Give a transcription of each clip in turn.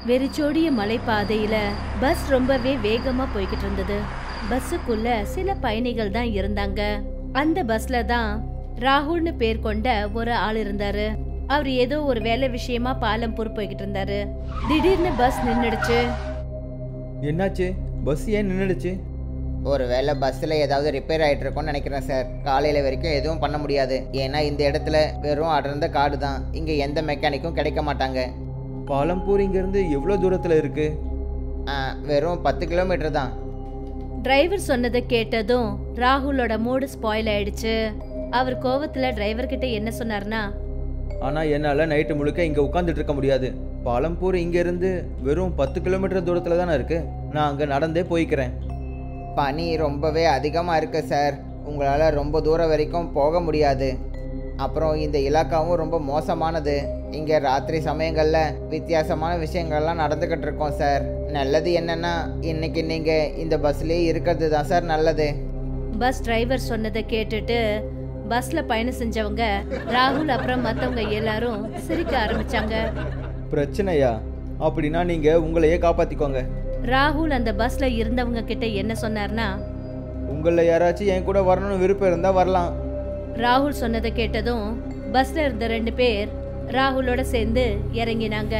வெறிச்சோடிய மலைப்பாதையில bus ரொம்பவே வேகமா போய்கிட்டு இருந்தது பஸ்ஸுக்குள்ள சில பயணிகள் தான் இருந்தாங்க அந்த பஸ்ல தான் ராகுல்னு பேர் கொண்ட ஒரு ஆள் இருந்தாரு அவர் ஏதோ ஒரு வேலை விஷயமா பாலம்பூர் போய்கிட்டு இருந்தாரு திடீர்னு பஸ் நின்னுடுச்சு என்னாச்சு பஸ் ஏன் நின்றுடுச்சு ஒரு வேளை பஸ்ஸில் ஏதாவது ரிப்பேர் ஆகிட்டு இருக்கும்னு நினைக்கிறேன் சார் காலையில் வரைக்கும் எதுவும் பண்ண முடியாது ஏன்னா இந்த இடத்துல வெறும் அடர்ந்த காடு தான் இங்கே எந்த மெக்கானிக்கும் கிடைக்க மாட்டாங்க பாலம்பூர் இங்கேருந்து எவ்வளோ தூரத்தில் இருக்கு ஆ, வெறும் பத்து கிலோமீட்டர் தான் டிரைவர் சொன்னதை கேட்டதும் ராகுலோட மூடு ஸ்பாயில் ஆயிடுச்சு அவர் கோவத்துல டிரைவர் கிட்ட என்ன சொன்னார்னா ஆனால் என்னால் நைட்டு முழுக்க இங்கே உட்காந்துட்டு இருக்க முடியாது பாலம்பூர் இங்கேருந்து வெறும் பத்து கிலோமீட்டர் தூரத்தில் தானே இருக்கு நான் அங்கே நடந்தே போய்க்கிறேன் பனி ரொம்பவே அதிகமாக இருக்கு சார் உங்களால் ரொம்ப தூரம் வரைக்கும் போக முடியாது அப்புறம் இந்த இலாக்காவும் ரொம்ப மோசமானது இங்கே ராத்திரி சமயங்களில் வித்தியாசமான விஷயங்கள்லாம் நடந்துக்கிட்டு இருக்கோம் சார் நல்லது என்னன்னா இன்னைக்கு நீங்கள் இந்த பஸ்லேயே இருக்கிறது தான் சார் நல்லது பஸ் டிரைவர் சொன்னதை கேட்டுட்டு பஸ்ல பயணம் செஞ்சவங்க ராகுல் அப்புறம் மத்தவங்க எல்லாரும் சிரிக்க ஆரம்பிச்சாங்க பிரச்சனையா அப்படின்னா நீங்கள் உங்களையே காப்பாற்றிக்கோங்க ராகுல் அந்த பஸ்ல இருந்தவங்க கிட்ட என்ன சொன்னார்னா உங்களில் யாராச்சும் என் கூட வரணும்னு விருப்பம் இருந்தால் வரலாம் ராகுல் சொன்னதை கேட்டதும் பஸ்ல இருந்த ரெண்டு பேர் ராகுலோட சேர்ந்து இறங்கினாங்க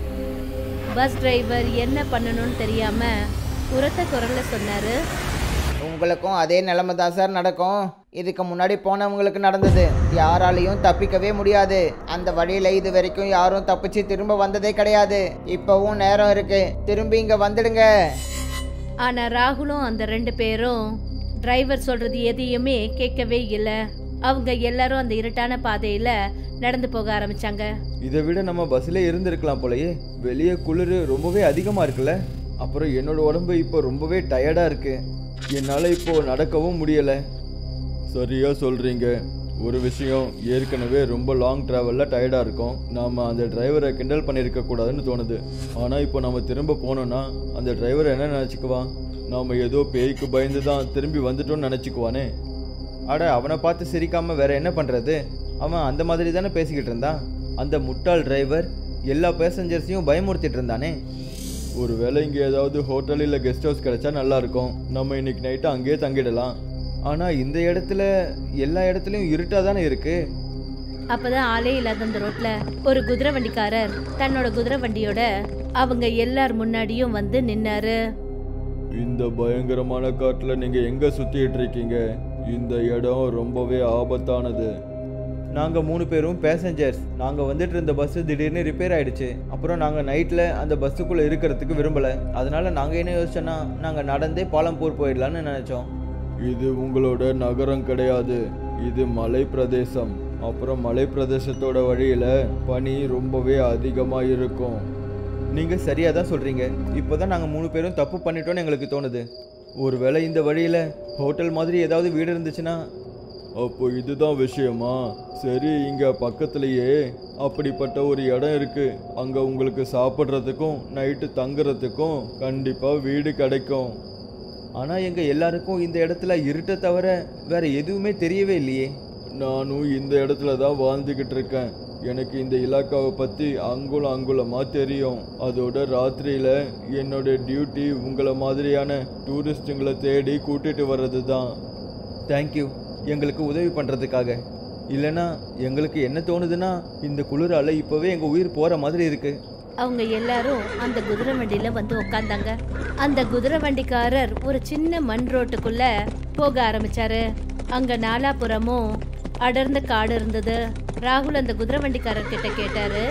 பஸ் டிரைவர் என்ன பண்ணணும்னு தெரியாம உரத்த குரல்ல சொன்னாரு உங்களுக்கும் அதே நிலைமை தான் சார் நடக்கும் இதுக்கு முன்னாடி போனவங்களுக்கு நடந்தது யாராலையும் தப்பிக்கவே முடியாது அந்த வழியில் இது வரைக்கும் யாரும் தப்பிச்சு திரும்ப வந்ததே கிடையாது இப்போவும் நேரம் இருக்கு திரும்பி இங்கே வந்துடுங்க ஆனா ராகுலும் அந்த ரெண்டு பேரும் டிரைவர் சொல்றது எதையுமே கேட்கவே இல்லை அவங்க எல்லாரும் அந்த இருட்டான பாதையில நடந்து போக ஆரம்பிச்சாங்க இதை விட நம்ம பஸ்ஸில் இருந்திருக்கலாம் போலயே வெளியே குளிர் ரொம்பவே அதிகமாக இருக்குல்ல அப்புறம் என்னோட உடம்பு இப்போ ரொம்பவே டயர்டாக இருக்கு என்னால் இப்போ நடக்கவும் முடியலை சரியா சொல்கிறீங்க ஒரு விஷயம் ஏற்கனவே ரொம்ப லாங் ட்ராவலில் டயர்டாக இருக்கும் நாம் அந்த டிரைவரை கிண்டல் பண்ணியிருக்க கூடாதுன்னு தோணுது ஆனால் இப்போ நம்ம திரும்ப போனோம்னா அந்த டிரைவர் என்ன நினச்சிக்குவான் நாம் ஏதோ பேய்க்கு பயந்து தான் திரும்பி வந்துட்டோம்னு நினச்சிக்குவானே அட அவனை பார்த்து சிரிக்காம வேற என்ன பண்றது அவன் அந்த மாதிரி தானே பேசிக்கிட்டு இருந்தான் அந்த முட்டாள் டிரைவர் எல்லா பேசஞ்சர்ஸையும் பயமுறுத்திட்டு இருந்தானே ஒருவேளை இங்கே ஏதாவது ஹோட்டல் இல்லை கெஸ்ட் ஹவுஸ் கிடைச்சா நல்லா இருக்கும் நம்ம இன்னைக்கு நைட்டு அங்கேயே தங்கிடலாம் ஆனால் இந்த இடத்துல எல்லா இடத்துலையும் இருட்டாக தானே இருக்கு அப்பதான் ஆளே இல்லாத அந்த ரோட்ல ஒரு குதிரை வண்டிக்காரர் தன்னோட குதிரை வண்டியோட அவங்க எல்லார் முன்னாடியும் வந்து நின்னாரு இந்த பயங்கரமான காட்டில் நீங்கள் எங்கே சுற்றிட்டு இருக்கீங்க இந்த இடம் ரொம்பவே ஆபத்தானது நாங்கள் மூணு பேரும் பேசஞ்சர்ஸ் நாங்கள் வந்துட்டு இருந்த பஸ்ஸு திடீர்னு ரிப்பேர் ஆயிடுச்சு அப்புறம் நாங்கள் நைட்டில் அந்த பஸ்ஸுக்குள்ளே இருக்கிறதுக்கு விரும்பலை அதனால நாங்கள் என்ன யோசிச்சோன்னா நாங்கள் நடந்தே பாலம்பூர் போயிடலான்னு நினச்சோம் இது உங்களோட நகரம் கிடையாது இது மலை பிரதேசம் அப்புறம் மலை பிரதேசத்தோட வழியில் பனி ரொம்பவே அதிகமாக இருக்கும் நீங்கள் சரியாக தான் சொல்கிறீங்க இப்போ தான் நாங்கள் மூணு பேரும் தப்பு பண்ணிட்டோன்னு எங்களுக்கு தோணுது ஒருவேளை இந்த வழியில் ஹோட்டல் மாதிரி ஏதாவது வீடு இருந்துச்சுன்னா அப்போ இதுதான் விஷயமா சரி இங்கே பக்கத்துலேயே அப்படிப்பட்ட ஒரு இடம் இருக்கு அங்கே உங்களுக்கு சாப்பிட்றதுக்கும் நைட்டு தங்குறதுக்கும் கண்டிப்பாக வீடு கிடைக்கும் ஆனால் எங்கள் எல்லாருக்கும் இந்த இடத்துல இருட்டை தவிர வேற எதுவுமே தெரியவே இல்லையே நானும் இந்த இடத்துல தான் வாழ்ந்துக்கிட்டு இருக்கேன் எனக்கு இந்த இலாக்காவை பற்றி அங்குலம் அங்குலமாக தெரியும் அதோட ராத்திரியில் என்னோட டியூட்டி உங்களை மாதிரியான டூரிஸ்ட்டுங்களை தேடி கூட்டிட்டு வர்றது தான் தேங்க்யூ எங்களுக்கு உதவி பண்ணுறதுக்காக இல்லைன்னா எங்களுக்கு என்ன தோணுதுன்னா இந்த குளிரால இப்போவே எங்கள் உயிர் போகிற மாதிரி இருக்குது அவங்க எல்லாரும் அந்த குதிரை வண்டியில வந்து உட்காந்தாங்க அந்த குதிரை வண்டிக்காரர் ஒரு சின்ன மண் ரோட்டுக்குள்ள போக ஆரம்பிச்சாரு அங்க நாலாபுறமும் அடர்ந்த காடு இருந்தது ராகுல் அந்த குதிரை வண்டிக்காரர் கிட்ட கேட்டாரு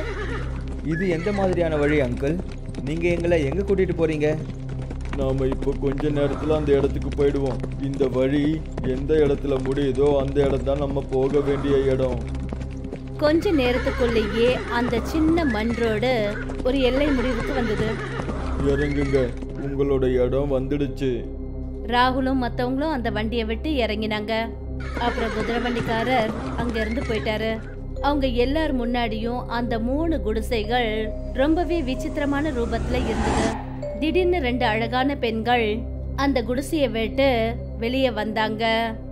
இது எந்த மாதிரியான வழி அங்கிள் நீங்கள் எங்களை எங்கே கூட்டிகிட்டு போகிறீங்க நாம் இப்போ கொஞ்ச நேரத்தில் அந்த இடத்துக்கு போயிடுவோம் இந்த வழி எந்த இடத்துல முடியுதோ அந்த இடம் தான் நம்ம போக வேண்டிய இடம் கொஞ்ச நேரத்துக்குள்ளேயே அந்த சின்ன மண் ரோடு ஒரு எல்லை முடிவுக்கு வந்தது இறங்குங்க உங்களோட இடம் வந்துடுச்சு ராகுலும் மத்தவங்களும் அந்த வண்டியை விட்டு இறங்கினாங்க அப்புறம் குதிரை வண்டிக்காரர் அங்க இருந்து போயிட்டாரு அவங்க எல்லார் முன்னாடியும் அந்த மூணு குடிசைகள் ரொம்பவே விசித்திரமான ரூபத்துல இருந்தது திடீர்னு ரெண்டு அழகான பெண்கள் அந்த குடிசையை விட்டு வெளியே வந்தாங்க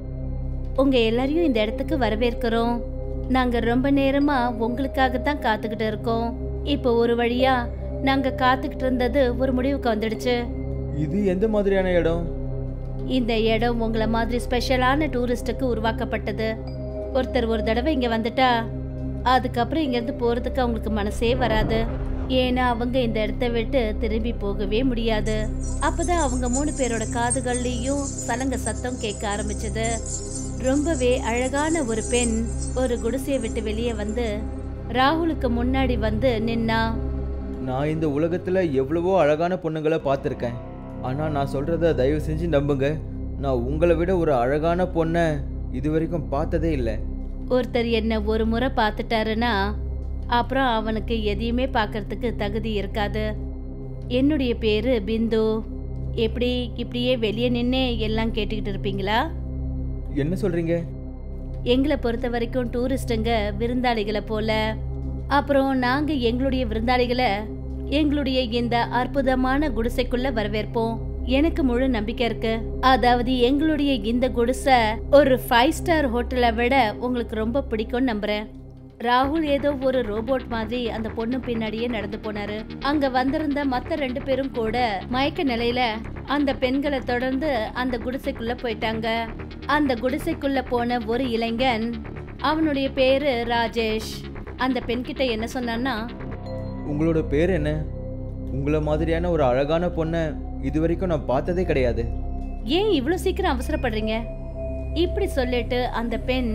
உங்க எல்லாரையும் இந்த இடத்துக்கு வரவேற்கிறோம் நாங்க ரொம்ப நேரமா உங்களுக்காக தான் காத்துக்கிட்டு இருக்கோம் இப்போ ஒரு வழியா நாங்க காத்துக்கிட்டு இருந்தது ஒரு முடிவுக்கு வந்துடுச்சு இது எந்த மாதிரியான இடம் இந்த இடம் உங்களை மாதிரி ஸ்பெஷலான டூரிஸ்டுக்கு உருவாக்கப்பட்டது ஒருத்தர் ஒரு தடவை இங்க வந்துட்டா அதுக்கப்புறம் இங்க இருந்து போறதுக்கு அவங்களுக்கு மனசே வராது ஏன்னா அவங்க இந்த இடத்த விட்டு திரும்பி போகவே முடியாது அப்பதான் அவங்க மூணு பேரோட காதுகள்லயும் சலங்க சத்தம் கேட்க ஆரம்பிச்சது ரொம்பவே அழகான ஒரு பெண் ஒரு குடிசையை விட்டு வெளியே வந்து ராகுலுக்கு முன்னாடி வந்து நின்னா நான் இந்த உலகத்தில் எவ்வளவோ அழகான பொண்ணுங்களை பார்த்துருக்கேன் ஆனால் நான் சொல்கிறத தயவு செஞ்சு நம்புங்க நான் உங்களை விட ஒரு அழகான பொண்ணை இது வரைக்கும் பார்த்ததே இல்லை ஒருத்தர் என்ன ஒரு முறை பார்த்துட்டாருன்னா அப்புறம் அவனுக்கு எதையுமே பார்க்கறதுக்கு தகுதி இருக்காது என்னுடைய பேரு பிந்து எப்படி இப்படியே வெளியே நின்னே எல்லாம் கேட்டுக்கிட்டு இருப்பீங்களா என்ன சொல்கிறீங்க எங்களை பொறுத்த வரைக்கும் டூரிஸ்ட்டுங்க விருந்தாளிகளை போல அப்புறம் நாங்க எங்களுடைய விருந்தாளிகளை எங்களுடைய இந்த அற்புதமான குடிசைக்குள்ள வரவேற்போம் எனக்கு முழு நம்பிக்கை இருக்கு அதாவது எங்களுடைய இந்த குடிசை ஒரு ஃபைவ் ஸ்டார் ஹோட்டலை விட உங்களுக்கு ரொம்ப பிடிக்கும்னு நம்புறேன் ராகுல் ஏதோ ஒரு ரோபோட் மாதிரி அந்த பொண்ணு பின்னாடியே நடந்து போனாரு அங்க வந்திருந்த மத்த ரெண்டு பேரும் கூட மயக்க நிலையில அந்த பெண்களை தொடர்ந்து அந்த குடிசைக்குள்ள போயிட்டாங்க அந்த குடிசைக்குள்ள போன ஒரு இளைஞன் அவனுடைய பேரு ராஜேஷ் அந்த பெண்கிட்ட என்ன சொன்னான்னா உங்களோட பேர் என்ன உங்களை மாதிரியான ஒரு அழகான பொண்ணை இது வரைக்கும் நான் பார்த்ததே கிடையாது ஏன் இவ்வளோ சீக்கிரம் அவசரப்படுறீங்க இப்படி சொல்லிட்டு அந்த பெண்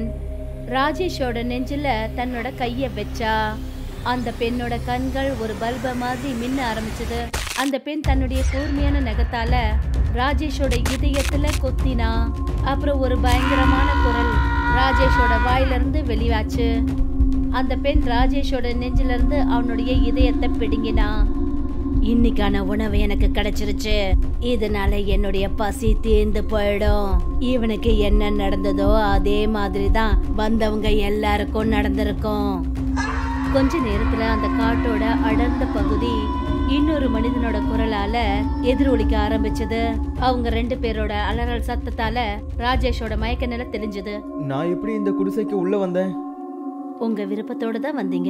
ராஜேஷோட நெஞ்சில தன்னோட கைய வச்சா அந்த பெண்ணோட கண்கள் ஒரு பல்ப மாதிரி மின்ன ஆரம்பிச்சது அந்த பெண் தன்னுடைய கூர்மையான நகத்தால ராஜேஷோட இதயத்துல கொத்தினா அப்புறம் ஒரு பயங்கரமான குரல் ராஜேஷோட வாயிலிருந்து வெளியாச்சு அந்த பெண் ராஜேஷோட நெஞ்சில இருந்து அவனுடைய இதயத்தை பிடுங்கினா இன்னைக்கான உணவு எனக்கு கிடைச்சிருச்சு இதனால என்னுடைய பசி தீர்ந்து போயிடும் இவனுக்கு என்ன நடந்ததோ அதே மாதிரி தான் வந்தவங்க எல்லாருக்கும் நடந்திருக்கும் கொஞ்ச நேரத்துல அந்த காட்டோட அடர்ந்த பகுதி இன்னொரு மனிதனோட குரலால எதிரொலிக்க ஆரம்பிச்சது அவங்க ரெண்டு பேரோட அலறல் சத்தத்தால ராஜேஷோட மயக்க நிலை தெரிஞ்சது நான் எப்படி இந்த குடிசைக்கு உள்ளே வந்தேன் உங்க விருப்பத்தோட தான் வந்தீங்க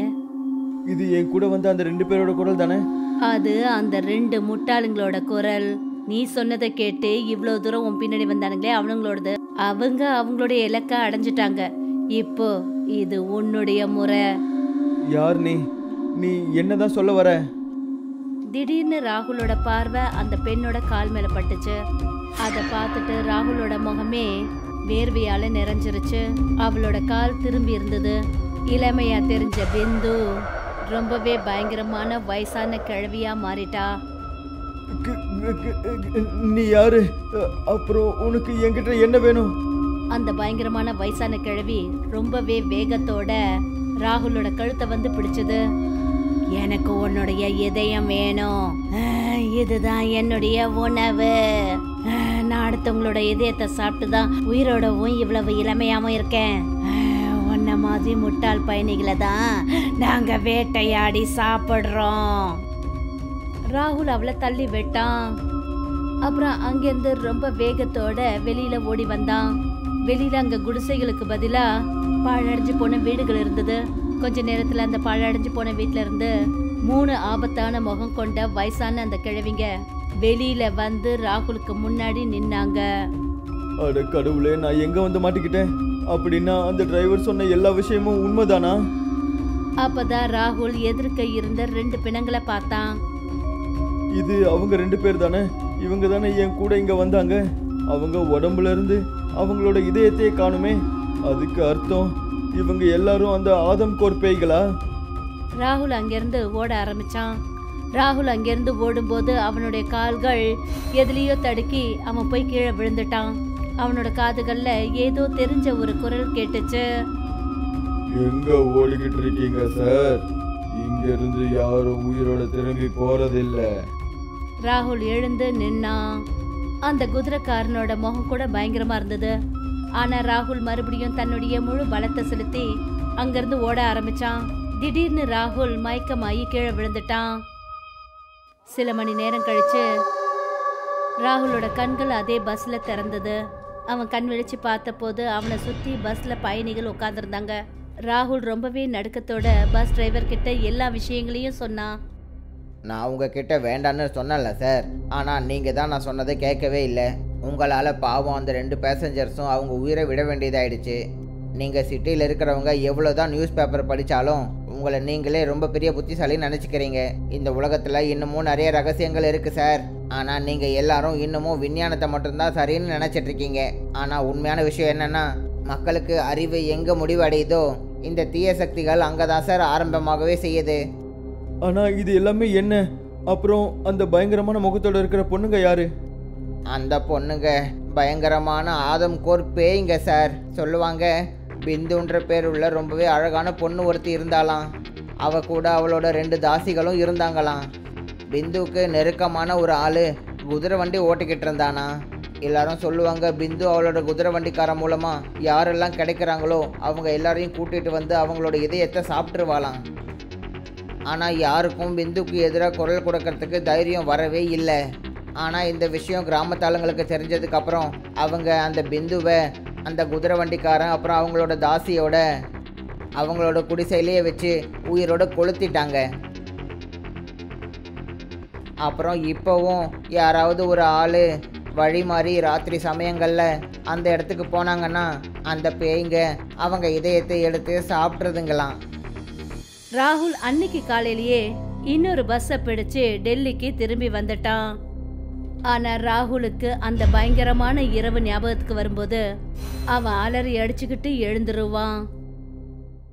இது என் கூட வந்த அந்த ரெண்டு பேரோட குரல் தானே அது அந்த ரெண்டு முட்டாளுங்களோட குரல் நீ சொன்னதை கேட்டு இவ்வளோ தூரம் உன் பின்னாடி வந்தானுங்களே அவனுங்களோடது அவங்க அவங்களுடைய இலக்கை அடைஞ்சிட்டாங்க இப்போ இது உன்னுடைய முறை யார் நீ நீ என்னதான் சொல்ல வர திடீர்னு ராகுலோட பார்வை அந்த பெண்ணோட கால் மேல பட்டுச்சு அதை பார்த்துட்டு ராகுலோட முகமே வேர்வையால நிறைஞ்சிருச்சு அவளோட கால் திரும்பி இருந்தது இளமையா தெரிஞ்ச பிந்து ரொம்பவே பயங்கரமான வயசான கிழவியா மாறிட்டா கு- கு- கு- நீ யாரு அ- அப்புறம் உனக்கு என்கிட்ட என்ன வேணும் அந்த பயங்கரமான வயசான கிழவி ரொம்பவே வேகத்தோட ராகுலோட கழுத்தை வந்து பிடிச்சது எனக்கு உன்னுடைய இதயம் வேணும் அஹ், இதுதான் என்னுடைய உணவு அஹ், நான் அடுத்தவங்களோட இதயத்தை சாப்பிட்டு தான் உயிரோடவும் இவ்வளவு இளமையாவும் இருக்கேன் அஹ், உன்ன மாதிரி முட்டாள் பயணிகளை தான் நாங்க வேட்டையாடி சாப்பிடுறோம் ராகுல் அவளை தள்ளி விட்டான் அப்புறம் அங்கிருந்து ரொம்ப வேகத்தோட வெளியில ஓடி வந்தான் வெளியில அங்க குடிசைகளுக்கு பதிலா பாழடைஞ்சு போன வீடுகள் இருந்தது கொஞ்ச நேரத்துல அந்த பாழடைஞ்சு போன வீட்ல இருந்து மூணு ஆபத்தான முகம் கொண்ட வயசான அந்த கிழவிங்க வெளியில வந்து ராகுலுக்கு முன்னாடி நின்னாங்க அட கடவுளே நான் எங்க வந்து மாட்டிக்கிட்டேன் அப்படின்னா அந்த டிரைவர் சொன்ன எல்லா விஷயமும் உண்மைதானா அப்பதான் ராகுல் எதிர்க்க இருந்த ரெண்டு பிணங்களை பார்த்தான் இது அவங்க ரெண்டு பேர் தானே இவங்க தானே என் கூட இங்க வந்தாங்க அவங்க உடம்புல இருந்து அவங்களோட இதயத்தையே காணுமே அதுக்கு அர்த்தம் இவங்க எல்லாரும் அந்த ஆதம் கோர் பேய்களா ராகுல் அங்கிருந்து ஓட ஆரம்பிச்சான் ராகுல் அங்கிருந்து ஓடும்போது அவனுடைய கால்கள் எதுலேயோ தடுக்கி அவன் போய் கீழே விழுந்துட்டான் அவனோட காதுகள்ல ஏதோ தெரிஞ்ச ஒரு குரல் கேட்டுச்சு எங்க ஓடிக்கிட்டு இருக்கீங்க சார் இங்க இருந்து யாரும் உயிரோட திரும்பி போறதில்ல ராகுல் எழுந்து நின்னான் அந்த குதிரைக்காரனோட முகம் கூட பயங்கரமா இருந்தது ஆனா ராகுல் மறுபடியும் தன்னுடைய முழு பலத்தை செலுத்தி அங்கிருந்து ஓட ஆரம்பிச்சான் திடீர்னு ராகுல் மயக்கமாயி கீழே விழுந்துட்டான் சில மணி நேரம் கழிச்சு ராகுலோட கண்கள் அதே பஸ்ல திறந்தது அவன் கண் விழிச்சு பார்த்தபோது அவனை சுத்தி பஸ்ல பயணிகள் உட்கார்ந்திருந்தாங்க ராகுல் ரொம்பவே நடுக்கத்தோட பஸ் டிரைவர் கிட்ட எல்லா விஷயங்களையும் சொன்னான் நான் உங்ககிட்ட வேண்டான்னு சொன்னேன்ல சார் ஆனால் நீங்கள் தான் நான் சொன்னதை கேட்கவே இல்லை உங்களால் பாவம் அந்த ரெண்டு பேசஞ்சர்ஸும் அவங்க உயிரை விட வேண்டியதாயிடுச்சு நீங்கள் சிட்டியில் இருக்கிறவங்க எவ்வளோ தான் நியூஸ் பேப்பர் படித்தாலும் உங்களை நீங்களே ரொம்ப பெரிய புத்திசாலின்னு நினச்சிக்கிறீங்க இந்த உலகத்தில் இன்னமும் நிறைய ரகசியங்கள் இருக்குது சார் ஆனால் நீங்கள் எல்லாரும் இன்னமும் விஞ்ஞானத்தை மட்டும்தான் சரின்னு நினச்சிட்டு இருக்கீங்க ஆனால் உண்மையான விஷயம் என்னென்னா மக்களுக்கு அறிவு எங்கே முடிவடையுதோ இந்த தீய சக்திகள் அங்கே தான் சார் ஆரம்பமாகவே செய்யுது ஆனால் இது எல்லாமே என்ன அப்புறம் அந்த பயங்கரமான முகத்தோட இருக்கிற பொண்ணுங்க யாரு அந்த பொண்ணுங்க பயங்கரமான ஆதம் கோர் பேய்ங்க சார் சொல்லுவாங்க பிந்துன்ற பேர் உள்ள ரொம்பவே அழகான பொண்ணு ஒருத்தி இருந்தாளாம் அவ கூட அவளோட ரெண்டு தாசிகளும் இருந்தாங்களாம் பிந்துவுக்கு நெருக்கமான ஒரு ஆள் குதிரை வண்டி ஓட்டிக்கிட்டு இருந்தானா எல்லாரும் சொல்லுவாங்க பிந்து அவளோட குதிரை வண்டிக்காரன் மூலமாக யாரெல்லாம் கிடைக்கிறாங்களோ அவங்க எல்லாரையும் கூட்டிகிட்டு வந்து அவங்களோட இதயத்தை சாப்பிட்ருவாளாம் ஆனால் யாருக்கும் பிந்துக்கு எதிராக குரல் கொடுக்கறதுக்கு தைரியம் வரவே இல்லை ஆனால் இந்த விஷயம் கிராமத்தாளுங்களுக்கு தெரிஞ்சதுக்கப்புறம் அவங்க அந்த பிந்துவை அந்த குதிரை வண்டிக்காரன் அப்புறம் அவங்களோட தாசியோட அவங்களோட குடிசையிலேயே வச்சு உயிரோட கொளுத்திட்டாங்க அப்புறம் இப்போவும் யாராவது ஒரு ஆள் வழி மாறி ராத்திரி சமயங்களில் அந்த இடத்துக்கு போனாங்கன்னா அந்த பேய்ங்க அவங்க இதயத்தை எடுத்து சாப்பிட்றதுங்களாம் ராகுல் அன்னைக்கு காலையிலேயே இன்னொரு பஸ்ஸை பிடிச்சு டெல்லிக்கு திரும்பி வந்துட்டான் ஆனா ராகுலுக்கு அந்த பயங்கரமான இரவு ஞாபகத்துக்கு வரும்போது அவன் அலறி அடிச்சுக்கிட்டு எழுந்துருவான்